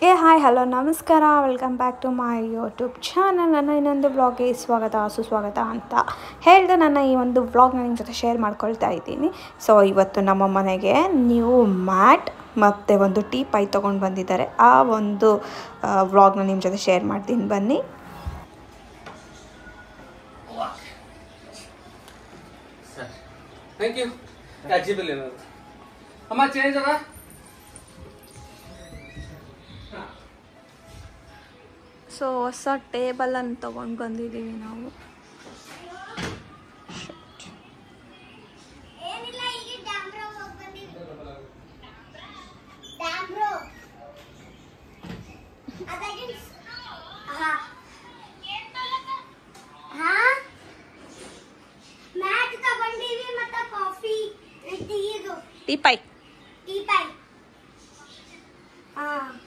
ಏ hi hello ನಮಸ್ಕಾರ welcome back to my YouTube channel ನನ್ನ ಇನ್ನೊಂದು ವ್ಲಾಗ್ಗೆ ಸ್ವಾಗತ ಸುಸ್ವಾಗತ ಅಂತ ಹೇಳಿದೆ ನನ್ನ ಈ ಒಂದು ವ್ಲಾಗ್ನ ನಿಮ್ಮ ಜೊತೆ ಶೇರ್ ಮಾಡ್ಕೊಳ್ತಾ ಇದ್ದೀನಿ ಸೊ ಇವತ್ತು ನಮ್ಮ ಮನೆಗೆ ನ್ಯೂ ಮ್ಯಾಟ್ ಮತ್ತು ಒಂದು ಟೀ ಪೈ ತೊಗೊಂಡು ಬಂದಿದ್ದಾರೆ ಆ ಒಂದು ವ್ಲಾಗ್ನ ನಿಮ್ಮ ಜೊತೆ ಶೇರ್ ಮಾಡ್ತೀನಿ ಬನ್ನಿ ಸರ್ ಥ್ಯಾಂಕ್ ಯು ಕಾಜಿ ಬಿಲ್ ಏನಾದ್ರು ಅಮ್ಮ ಚೇಂಜ್ ಅದ ಸೊ ಹೊಸ ಟೇಬಲನ್ನು ತೊಗೊಂಡು ಬಂದಿದ್ದೀವಿ ನಾವು ಏನಿಲ್ಲ ಈಗ ಡ್ಯಾಮ್ರೋ ಹೋಗಿ ಬಂದಿವಿ ಡ್ಯಾಮ್ರೋ ಅದಾಗಿ ಹಾ ಹಾ ಮ್ಯಾಟ್ ತಗೊಂಡಿವಿ ಮತ್ತ ಕಾಫಿ ಟೀ ಇದು ಟೀ ಪೈ ಟೀ ಪೈ ಹಾ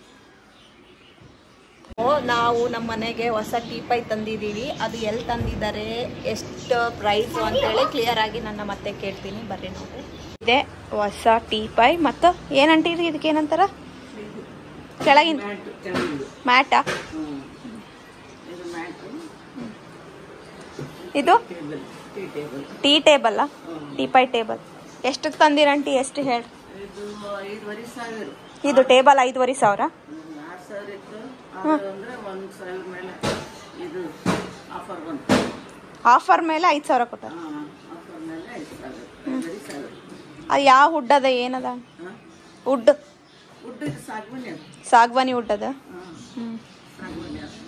ನಾವು ನಮ್ಮ ಮನೆಗೆ ಹೊಸ ಟೀ ಪೈ ತಂದಿದ್ದೀವಿ ಅದು ಎಲ್ಲಿ ತಂದಿದ್ದಾರೆ ಎಷ್ಟು ಪ್ರೈಸು ಅಂತೇಳಿ ಕ್ಲಿಯರ್ ಆಗಿ ನನ್ನ ಮತ್ತೆ ಕೇಳ್ತೀನಿ ಬರ್ರಿ ನೋಡಿ ಇದೆ ಹೊಸ ಟೀ ಪೈ ಮತ್ತು ಏನಂತೀರಿ ಇದಕ್ಕೆ ಏನಂತಾರ ಕೆಳಗಿನ ಮ್ಯಾಟಾ ಇದು ಟೀ ಟೇಬಲ್ಲ ಟೀ ಪೈ ಟೇಬಲ್ ಎಷ್ಟು ತಂದಿರಂಟಿ ಎಷ್ಟು ಹೇಳಿ ಇದು ಐದುವರೆ ಸಾವಿರ ಇದು ಟೇಬಲ್ ಐದುವರೆ ಸಾವಿರ ಆರು ಸಾವಿರ ಇತ್ತು ಅದು ಅಂದ್ರೆ ಒಂದು ಸಾವಿರ ಮೇಲೆ ಇದು ಆಫರ್ ಬಂತು ಆಫರ್ ಮೇಲೆ ಐದು ಸಾವಿರ ಕೊಟ್ಟಾರ ಹಾಂ ಆಫರ್ ಮೇಲೆ ಐದು ಸಾವಿರ ಐದುವರೆ ಸಾವಿರ ಅದು ಯಾವ ವುಡ್ ಅದ ಏನದ ಹಾಂ ವುಡ್ ಉಡ್ಡು ಇದು ಸಾಗುವನಿ ಅದು ಸಾಗ್ವಾನಿ ವುಡ್ ಅದ ಹಾಂ ಹ್ಮ್. ಸಾಗುವನಿ ಅದು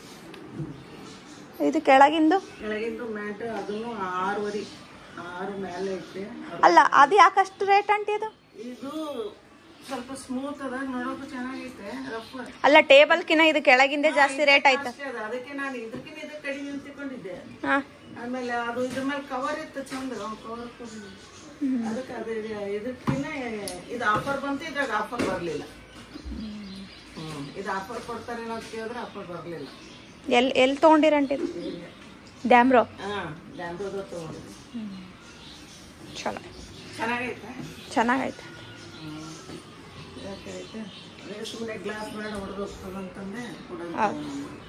ಇದು ಕೆಳಗಿಂದು ಕೆಳಗಿಂದು ಮ್ಯಾಟ್ ಅದನ್ನು ಆರೂವರೆ ಆರು ಮೇಲೆ ಐತೆ ಅಲ್ಲ ಅದು ಯಾಕಷ್ಟು ರೇಟ್ ಅಂಟಿ ಇದು ಇದು ಸ್ವಲ್ಪ ಸ್ಮೂತ್ ಅದ ನೋಡೋಕು ಚೆನ್ನಾಗೈತೆ ರಫ್ ಅಲ್ಲ ಟೇಬಲ್ಕಿನ ಇದು ಕೆಳಗಿಂದೇ ಜಾಸ್ತಿ ರೇಟ್ ಆಯ್ತು ಅಷ್ಟೇ ಅದ ಅದಕ್ಕೆ ನಾನು ಇದಕ್ಕಿಂತ ಇದಕ್ಕೆ ಕಡಿಮೆ ಅಂತ ತಿಳ್ಕೊಂಡಿದ್ದೆ ಹಾ ಆಮೇಲೆ ಅದು ಇದ್ರ ಮೇಲೆ ಕವರ್ ಇತ್ತು ಚಂದ ಕವರ್ ಅದಕ್ಕೆ ಅದು ಇದಕ್ಕಿನ್ನ ಇದು ಆಫರ್ ಬಂತು ಇದ್ರಾಗ ಆಫರ್ ಬರಲಿಲ್ಲ ಹ್ಮ್ ಇದು ಆಫರ್ ಕೊಡ್ತಾರೆ ಅಂತ ಕೇಳಿದ್ರೆ ಆಫರ್ ಬರಲಿಲ್ಲ ಎಲ್ಲಿ ಎಲ್ಲಿ ತೊಗೊಂಡಿರಂಟಿ ಇದು ಡ್ಯಾಮ್ರೋ ಹಾಂ ಡ್ಯಾಂಬ್ರೋದ ತೊಗೊಂಡಿದ್ದೆ ಚಲೋ ಚೆನ್ನಾಗೈತೆ ಚೆನ್ನಾಗೈತೆ ಯಾಕೈತೆ ಅದೇ ಸುಮ್ಮನೆ ಗ್ಲಾಸ್ ಬೇಡ ಹೊಡೆದು ಹೋಗ್ತದಂತಂದೆ ಕೊಡೋದು ಹೌದು.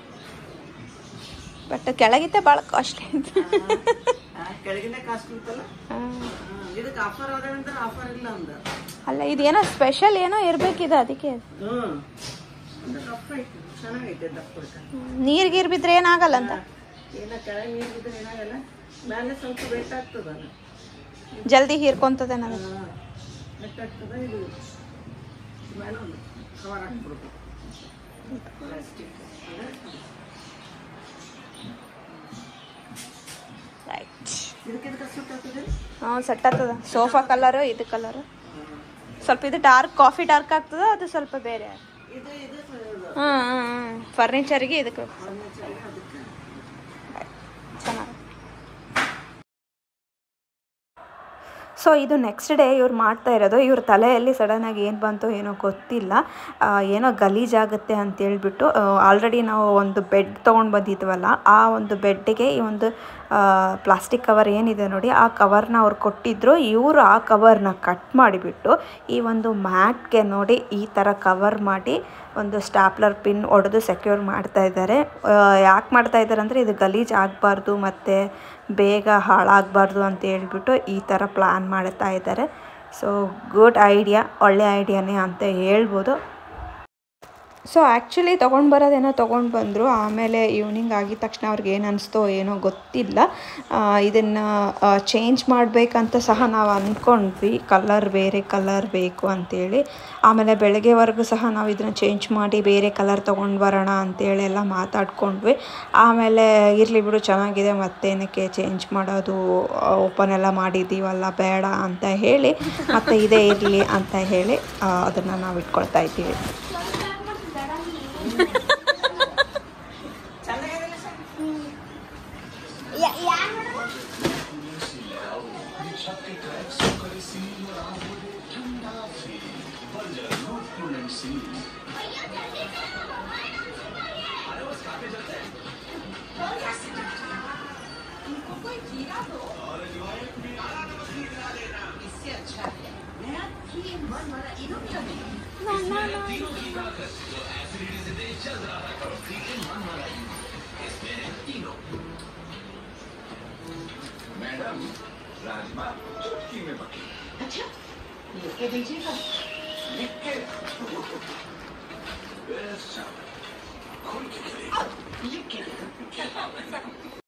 ಬಟ್ ಕೆಳಗಿತ್ತೆ ಭಾಳ ಕಾಸ್ಟ್ಲಿ ಅಂತ ಆ, ಕೆಳಗಿನ ಕಾಸ್ಟ್ ಇತ್ತಲ್ಲ ಹಾ. ಹ್ಮ್. ಇದಕ್ಕೆ ಆಫರ್ ಅದ ಅಂದ್ರೆ ಆಫರ್ ಇಲ್ಲ ಅಂದ ಅಲ್ಲ ಇದೇನೋ ಸ್ಪೆಷಲ್ ಏನೋ ಇರ್ಬೇಕಿದೆ ಅದಕ್ಕೆ ಹ್ಮ್ ದಪ್ಪ ಐತೆ ಚೆನ್ನಾಗೈತೆ ದಪ್ಪ ನೀರ್ ಗೀರ್ ಬಿದ್ರೆ ಏನಾಗಲ್ಲ ಅಂತ ಏನ ಕೆಳಗೆ ನೀರು ಬಿದ್ದರೆ ಏನಾಗಲ್ಲ ಮೇಲೆ ಸ್ವಲ್ಪ ವೆಟ್ ಆಗ್ತದಲ್ಲ ಜಲ್ದಿ ಹೀರ್ಕೊಂತದೆ ನನಗೆ ವೆಟ್ ಆಗ್ತದ ಇದು ಮೇಲೆ ಒಂದು ಕವರ್ ಹಾಕ್ಬಿಡ್ಬೇಕು ಪ್ಲಾಸ್ಟಿಕ್ ರೈಟ್ ಇದಕ್ಕೆ ಇದಕ್ಕೆ ಸುಟ್ಟು ಆಗ್ತದೆ ಹಾಂ ಸೆಟ್ ಆಗ್ತದ ಸೋಫಾ ಕಲರು ಇದು ಕಲರು ಸ್ವಲ್ಪ ಇದು ಡಾರ್ಕ್ ಕಾಫಿ ಡಾರ್ಕ್ ಆಗ್ತದ ಅದು ಸ್ವಲ್ಪ ಬೇರೆ ಇದು ಇದು ಹಾಂ ಹಾಂ ಹಾಂ ಫರ್ನಿಚರ್ಗೆ ಇದಕ್ಕೆ ಫರ್ನಿಚರ್ ಅದಕ್ಕೆ ಚೆನ್ನಾಗಿ ಸೊ ಇದು ನೆಕ್ಸ್ಟ್ ಡೇ ಇವ್ರು ಮಾಡ್ತಾ ಇರೋದು ಇವ್ರ ತಲೆಯಲ್ಲಿ ಸಡನ್ನಾಗಿ ಏನು ಬಂತು ಏನೋ ಗೊತ್ತಿಲ್ಲ ಆ, ಏನೋ ಗಲೀಜಾಗುತ್ತೆ ಅಂತೇಳ್ಬಿಟ್ಟು ಆಲ್ರೆಡಿ ನಾವು ಒಂದು ಬೆಡ್ ತೊಗೊಂಡು ಬಂದಿದ್ವಲ್ಲ ಆ ಒಂದು ಬೆಡ್ಡಿಗೆ ಈ ಒಂದು ಪ್ಲಾಸ್ಟಿಕ್ ಕವರ್ ಏನಿದೆ ನೋಡಿ ಆ ಕವರ್ನ ಅವ್ರು ಕೊಟ್ಟಿದ್ರು ಇವರು ಆ ಕವರ್ನ ಕಟ್ ಮಾಡಿಬಿಟ್ಟು ಈ ಒಂದು ಮ್ಯಾಟ್ಗೆ ನೋಡಿ ಈ ಥರ ಕವರ್ ಮಾಡಿ ಒಂದು ಸ್ಟಾಪ್ಲರ್ ಪಿನ್ ಹೊಡೆದು ಸೆಕ್ಯೂರ್ ಮಾಡ್ತಾ ಇದ್ದಾರೆ ಯಾಕೆ ಮಾಡ್ತಾ ಇದ್ದಾರೆ ಅಂದರೆ ಇದು ಗಲೀಜ್ ಆಗಬಾರ್ದು ಮತ್ತು ಬೇಗ ಹಾಳಾಗಬಾರ್ದು ಅಂತ ಹೇಳ್ಬಿಟ್ಟು ಈ ಥರ ಪ್ಲ್ಯಾನ್ ಮಾಡ್ತಾ ಇದ್ದಾರೆ ಸೊ ಗುಡ್ ಐಡಿಯಾ ಒಳ್ಳೆ ಐಡಿಯಾನೇ ಅಂತ ಹೇಳ್ಬೋದು ಸೊ ಆ್ಯಕ್ಚುಲಿ ತೊಗೊಂಡು ಬರೋದೇನೋ ತೊಗೊಂಡು ಬಂದರು ಆಮೇಲೆ ಈವ್ನಿಂಗ್ ಆಗಿದ ತಕ್ಷಣ ಅವ್ರಿಗೆ ಏನು ಅನಿಸ್ತೋ ಏನೋ ಗೊತ್ತಿಲ್ಲ ಇದನ್ನು ಚೇಂಜ್ ಮಾಡಬೇಕಂತ ಸಹ ನಾವು ಅಂದ್ಕೊಂಡ್ವಿ ಕಲರ್ ಬೇರೆ ಕಲರ್ ಬೇಕು ಅಂತೇಳಿ ಆಮೇಲೆ ಬೆಳಗ್ಗೆವರೆಗೂ ಸಹ ನಾವು ಇದನ್ನು ಚೇಂಜ್ ಮಾಡಿ ಬೇರೆ ಕಲರ್ ತೊಗೊಂಡು ಬರೋಣ ಅಂತೇಳಿ ಎಲ್ಲ ಮಾತಾಡ್ಕೊಂಡ್ವಿ ಆಮೇಲೆ ಇರಲಿ ಬಿಡು ಚೆನ್ನಾಗಿದೆ ಮತ್ತೇನಕ್ಕೆ ಚೇಂಜ್ ಮಾಡೋದು ಓಪನ್ ಎಲ್ಲ ಮಾಡಿದ್ದೀವಲ್ಲ ಬೇಡ ಅಂತ ಹೇಳಿ ಮತ್ತೆ ಇದೇ ಇರಲಿ ಅಂತ ಹೇಳಿ ಅದನ್ನು ನಾವು ಇಟ್ಕೊಳ್ತಾ ಇದ್ದೀವಿ ಯಾರು